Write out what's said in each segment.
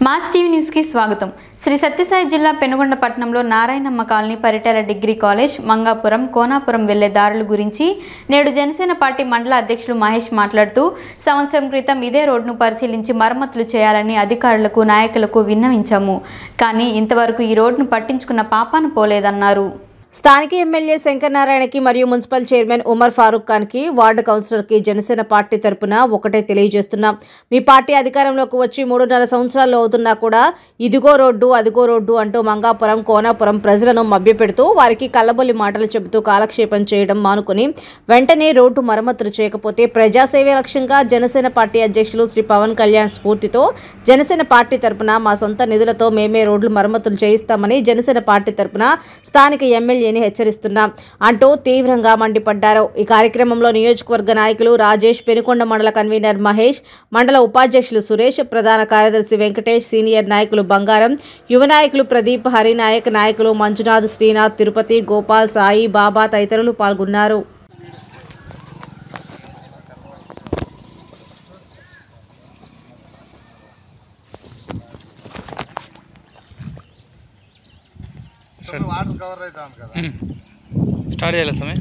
Mass TV న్యూస్కి స్వాగతం శ్రీ సత్యసాయి జిల్లా పెనుగొండ పట్టణంలో Narayanamma colony Paritala degree college Mangapuram Konapuram వెళ్లే దారుల గురించి నేడు జనసేన పార్టీ మండల అధ్యక్షులు మహేష్ మాట్లాడుతూ సంవత్సరం క్రితం ఇదే రోడ్డును పరిశీలించి మరమ్మతులు చేయాలని అధికారులకు నాయకులకు విన్నవించాము కానీ ఇంతవరకు ఈ రోడ్డును పట్టించుకున్న పాపాన పోలేదన్నారు స్థానిక ఎమ్మెల్యే శంకర్ నారాయణకి మరియు మున్సిపల్ చైర్మన్ ఉమర్ ఫారూక్ ఖాన్కి వార్డు కౌన్సిలర్కి జనసేన పార్టీ తరపున ఒకటే తెలియజేస్తున్నాం మీ పార్టీ అధికారంలోకి వచ్చి మూడున్నర సంవత్సరాలు అవుతున్నా కూడా ఇదిగో రోడ్డు అదిగో రోడ్డు అంటూ మంగాపురం కోనాపురం ప్రజలను మభ్యపెడుతూ వారికి కల్లబొల్లి మాటలు చెబుతూ కాలక్షేపం చేయడం మానుకుని వెంటనే రోడ్డు మరమ్మతులు చేయకపోతే ప్రజాసేవే లక్ష్యంగా జనసేన పార్టీ అధ్యక్షులు శ్రీ పవన్ కళ్యాణ్ స్ఫూర్తితో జనసేన పార్టీ తరపున మా సొంత నిధులతో మేమే రోడ్లు మరమ్మతులు చేయిస్తామని జనసేన పార్టీ తరపున స్థానిక ఎమ్మెల్యేని హెచ్చరిస్తున్నాం అంటూ తీవ్రంగా మండిపడ్డారు ఈ కార్యక్రమంలో నియోజకవర్గ నాయకులు రాజేష్ పెనుకొండ మండల కన్వీనర్ మహేష్ మండల ఉపాధ్యక్షులు సురేష్ ప్రధాన కార్యదర్శి వెంకటేష్ సీనియర్ నాయకులు బంగారం యువ నాయకులు ప్రదీప్ హరినాయక్ నాయకులు మంజునాథ్ శ్రీనాథ్ తిరుపతి గోపాల్ సాయి బాబా తదితరులు పాల్గొన్నారు వాటర్ కవర్ అవుతాం కదా స్టార్ట్ చేయాలి సమయం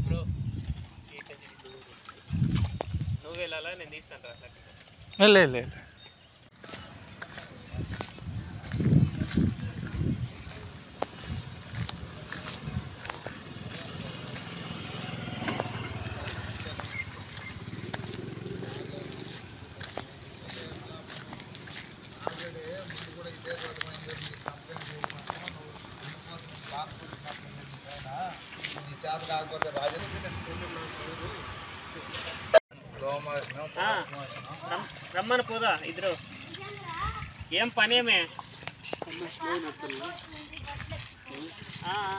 లేదు లేదు ఈ చేత కాకపోతే రాజు రమ్- రమ్మని పోదా ఇద్దరు ఏం పనేమే ఆ, ఆ.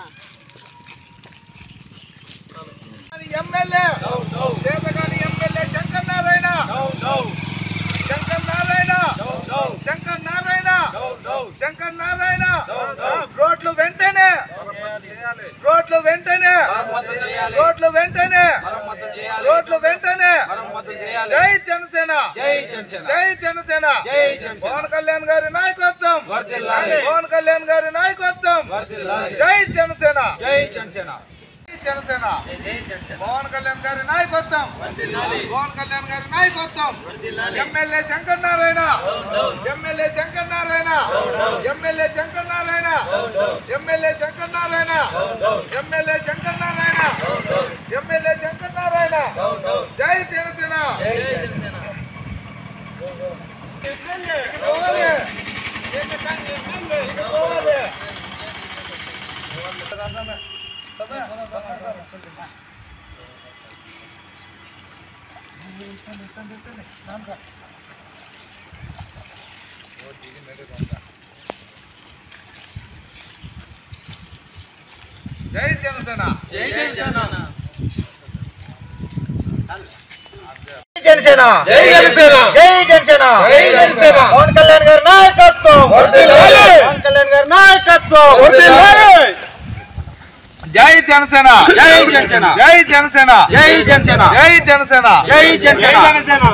ఎమ్మెల్యే చేతగాని ఎమ్మెల్యే శంకర్ నారాయణ శంకర్ నారాయణ శంకర్ నారాయణ శంకర్ నారాయణ రోడ్లు వెంటనే రోడ్లు వెంటనే రోడ్లు వెంటనే రోడ్లు వెంటనే జై జనసేన జై జనసేన పవన్ కళ్యాణ్ గారి నాయకత్వం పవన్ కళ్యాణ్ గారి నాయకత్వం జై జనసేన జై జనసేన జనసేన పవన్ కళ్యాణ్ గారి నాయకత్వం పవన్ కళ్యాణ్ గారి నాయకత్వం MLA Shankar Narayana MLA Shankar Narayana MLA Shankar Narayana MLA Shankar Narayana MLA Shankar Narayana MLA Shankar Narayana జై జనసేన ఇటు పోవాలి. ఇటు పోవాలి. జై జనసేన జై జనసేన జనసేన జై జనసేన జై జనసేన జై జనసేన పవన్ కళ్యాణ్ గారి నాయకత్వం పవన్ కళ్యాణ్ గారి నాయకత్వం జై జనసేన జై జనసేన జై జనసేన జై జనసేన జై జనసేన జై జనసేన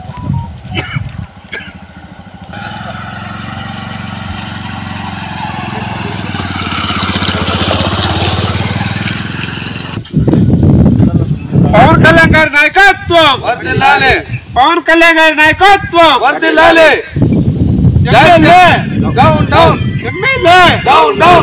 పవన్ కళ్యాణ్ గారి నాయకత్వం వర్ధిల్లాలి పవన్ కళ్యాణ్ గారి నాయకత్వం వర్ధిల్లాలి MLA down down MLA down down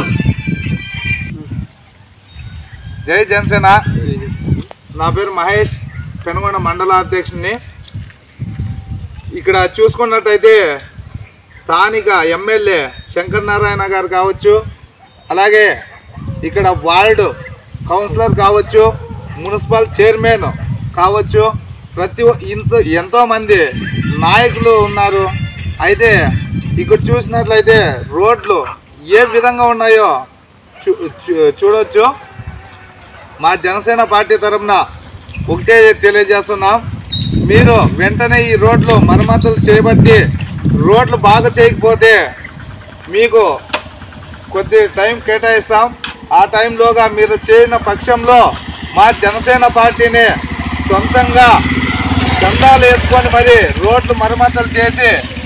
జై జనసేన నా పేరు మహేష్ పెనుగొండ మండల అధ్యక్షుడిని ఇక్కడ చూసుకున్నట్టయితే స్థానిక ఎమ్మెల్యే శంకర్ నారాయణ గారు కావచ్చు అలాగే ఇక్కడ వార్డు కౌన్సిలర్ కావచ్చు మున్సిపల్ చైర్మన్ కావచ్చు ప్రతి ఒ- ఇంత ఎంతోమంది నాయకులు ఉన్నారు అయితే ఇక్కడ చూసినట్లయితే రోడ్లు ఏ విధంగా ఉన్నాయో చూ చూ- చూడొచ్చు మా జనసేన పార్టీ తరఫున ఒకటే తెలియజేస్తున్నాం మీరు వెంటనే ఈ రోడ్లు మరమ్మతులు చేయబట్టి రోడ్లు బాగా చేయకపోతే మీకు కొద్ది టైం కేటాయిస్తాం ఆ టైంలోగా మీరు చేయని పక్షంలో మా జనసేన పార్టీని సొంతంగా చందాలు వేసుకొని మరి రోడ్లు మరమ్మతులు చేసి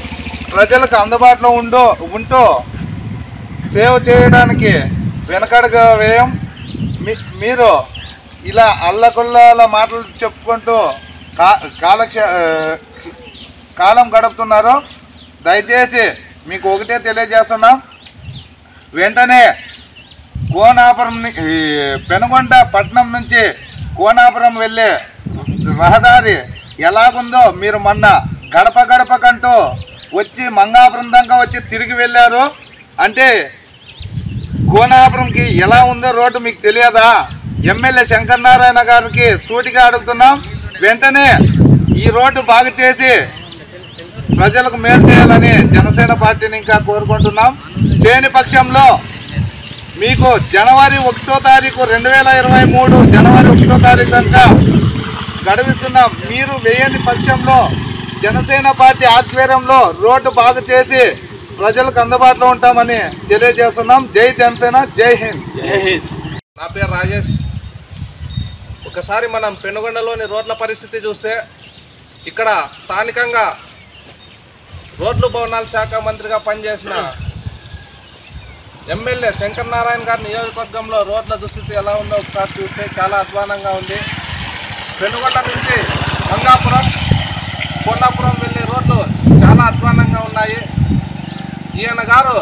ప్రజలకు అందుబాటులో ఉంటూ ఉంటూ సేవ చేయడానికి వెనకడుగు వేయం మీ మీరు ఇలా అల్లకొల్లాల మాటలు చెప్పుకుంటూ కా కాలక్ష ఆ, కాలం గడుపుతున్నారు దయచేసి మీకు ఒకటే తెలియజేస్తున్నాం వెంటనే కోనాపురం ని- ఈ పెనుగొండ పట్టణం నుంచి కోనాపురం వెళ్ళే రహదారి ఎలాగుందో మీరు మొన్న గడప గడపకంటూ వచ్చి మంగాపురం దాకా వచ్చి తిరిగి వెళ్ళారు అంటే కోనాపురంకి ఎలా ఉందో రోడ్డు మీకు తెలియదా ఎమ్మెల్యే శంకర్ నారాయణ గారికి సూటిగా అడుగుతున్నాం వెంటనే ఈ రోడ్డు బాగు చేసి ప్రజలకు మేలు చేయాలని జనసేన పార్టీని ఇంకా కోరుకుంటున్నాం చేయని పక్షంలో మీకు జనవరి ఒకటో తారీఖు రెండు వేల ఇరవై మూడు జనవరి ఒకటో తారీఖు దాకా గడువిస్తున్నాం మీరు వేయని పక్షంలో జనసేన పార్టీ ఆధ్వర్యంలో రోడ్డు బాగు చేసి ప్రజలకు అందుబాటులో ఉంటామని తెలియజేస్తున్నాం జై జనసేన జై హింద్ నా పేరు రాజేష్ ఒకసారి మనం పెనుగొండలోని రోడ్ల పరిస్థితి చూస్తే ఇక్కడ స్థానికంగా రోడ్లు భవనాల శాఖ మంత్రిగా పనిచేసిన ఎమ్మెల్యే శంకర్ నారాయణ గారి నియోజకవర్గంలో రోడ్ల దుస్థితి ఎలా ఉందో ఒకసారి చూస్తే చాలా అధ్వానంగా ఉంది పెనుగొండ నుంచి మంగాపురం కొండాపురం వెళ్ళే రోడ్లు చాలా అధ్వానంగా ఉన్నాయి ఈయన గారు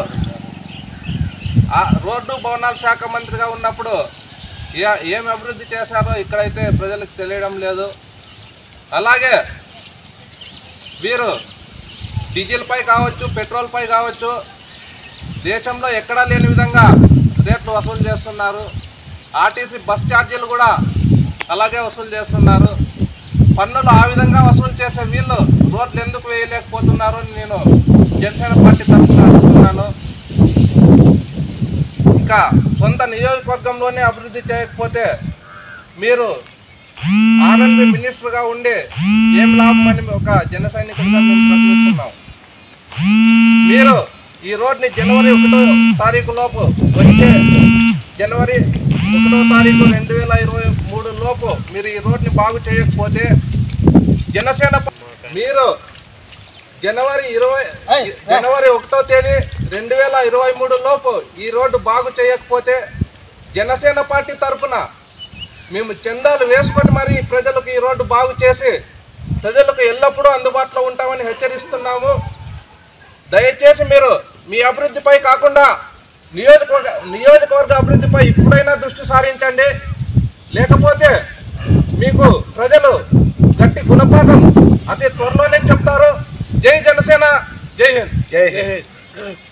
ఆ రోడ్డు భవనాల శాఖ మంత్రిగా ఉన్నప్పుడు ఏ- ఏం అభివృద్ధి చేశారో ఇక్కడైతే ప్రజలకు తెలియడం లేదు అలాగే వీరు డీజిల్పై కావచ్చు పెట్రోల్పై కావచ్చు దేశంలో ఎక్కడా లేని విధంగా రేట్లు వసూలు చేస్తున్నారు ఆర్టీసీ బస్ ఛార్జీలు కూడా అలాగే వసూలు చేస్తున్నారు పన్నులు ఆ విధంగా వసూలు చేసే వీళ్ళు రోడ్లు ఎందుకు వేయలేకపోతున్నారు అని నేను జనసేన పార్టీ తరఫున అడుగుతున్నాను ఇంకా సొంత నియోజకవర్గంలోనే అభివృద్ధి చేయకపోతే మీరు ఆర్ఎన్బి మినిస్టర్గా ఉండి ఏం లాభం అని ఒక జన సైనికుడిగా మేము ప్రశ్నిస్తున్నాం మీరు ఈ రోడ్ని జనవరి ఒకటో తారీఖు లోపు వచ్చే జనవరి ఒకటో తారీఖు రెండు వేల ఇరవై మూడు లోపు మీరు ఈ రోడ్ని బాగు చేయకపోతే జనసేన ప- మీరు జనవరి ఇరవై జనవరి ఒకటో తేదీ రెండు వేల ఇరవై మూడు లోపు ఈ రోడ్డు బాగు చేయకపోతే జనసేన పార్టీ తరఫున మేము చందాలు వేసుకొని మరీ ప్రజలకు ఈ రోడ్డు బాగు చేసి ప్రజలకు ఎల్లప్పుడూ అందుబాటులో ఉంటామని హెచ్చరిస్తున్నాము దయచేసి మీరు మీ అభివృద్ధిపై కాకుండా నియోజకవర్గ నియోజకవర్గ అభివృద్ధిపై ఇప్పుడైనా దృష్టి సారించండి లేకపోతే మీకు ప్రజలు గట్టి గుణపాఠం అతి త్వరలోనే చెప్తారు జై జనసేన జై హింద్ జై హింద్